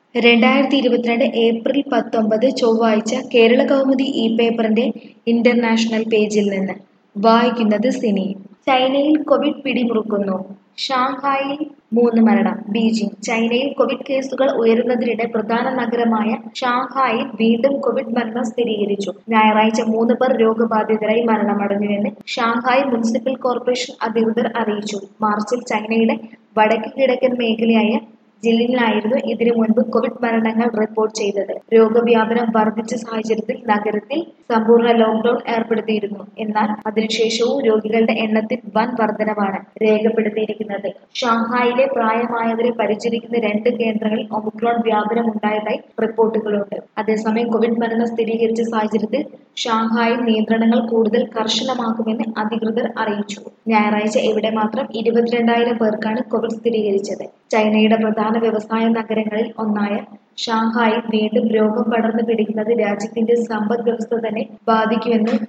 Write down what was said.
രണ്ടായിരത്തി ഇരുപത്തിരണ്ട് ഏപ്രിൽ പത്തൊമ്പത് ചൊവ്വാഴ്ച കേരള കൗമുദി ഈ പേപ്പറിന്റെ ഇന്റർനാഷണൽ പേജിൽ നിന്ന് വായിക്കുന്നത് സിനി ചൈനയിൽ കോവിഡ് പിടിമുറുക്കുന്നു ഷാങ്ഹായിൽ മൂന്ന് മരണം ബീജിംഗ് ചൈനയിൽ കോവിഡ് കേസുകൾ ഉയരുന്നതിനിടെ പ്രധാന നഗരമായ ഷാങ്ഹായിൽ വീണ്ടും കോവിഡ് മരണം സ്ഥിരീകരിച്ചു ഞായറാഴ്ച മൂന്ന് പേർ രോഗബാധിതരായി മരണമടഞ്ഞുവെന്ന് ഷാങ്ഹായ് മുനിസിപ്പൽ കോർപ്പറേഷൻ അധികൃതർ അറിയിച്ചു മാർച്ചിൽ ചൈനയുടെ വടക്ക് കിഴക്കൻ മേഖലയായ ജില്ലയിലായിരുന്നു ഇതിനു മുൻപ് കോവിഡ് മരണങ്ങൾ റിപ്പോർട്ട് ചെയ്തത് രോഗവ്യാപനം വർദ്ധിച്ച സാഹചര്യത്തിൽ നഗരത്തിൽ സമ്പൂർണ്ണ ലോക്ക്ഡൌൺ ഏർപ്പെടുത്തിയിരുന്നു എന്നാൽ അതിനുശേഷവും രോഗികളുടെ എണ്ണത്തിൽ വൻ വർധനവാണ് രേഖപ്പെടുത്തിയിരിക്കുന്നത് ഷാങ്ഹായിലെ പ്രായമായവരെ പരിചരിക്കുന്ന രണ്ട് കേന്ദ്രങ്ങളിൽ ഒമിക്രോൺ വ്യാപനം ഉണ്ടായതായി റിപ്പോർട്ടുകളുണ്ട് അതേസമയം കോവിഡ് മരണം സ്ഥിരീകരിച്ച സാഹചര്യത്തിൽ ഷാങ്ഹായിൽ നിയന്ത്രണങ്ങൾ കൂടുതൽ കർശനമാക്കുമെന്ന് അധികൃതർ അറിയിച്ചു ഞായറാഴ്ച ഇവിടെ മാത്രം ഇരുപത്തിരണ്ടായിരം പേർക്കാണ് കോവിഡ് സ്ഥിരീകരിച്ചത് ചൈനയുടെ പ്രധാന വ്യവസായ നഗരങ്ങളിൽ ഒന്നായ ഷാങ്ഹായിൽ വീണ്ടും രോഗം പടർന്നു പിടിക്കുന്നത് രാജ്യത്തിന്റെ സമ്പദ് വ്യവസ്ഥ തന്നെ ബാധിക്കുമെന്ന്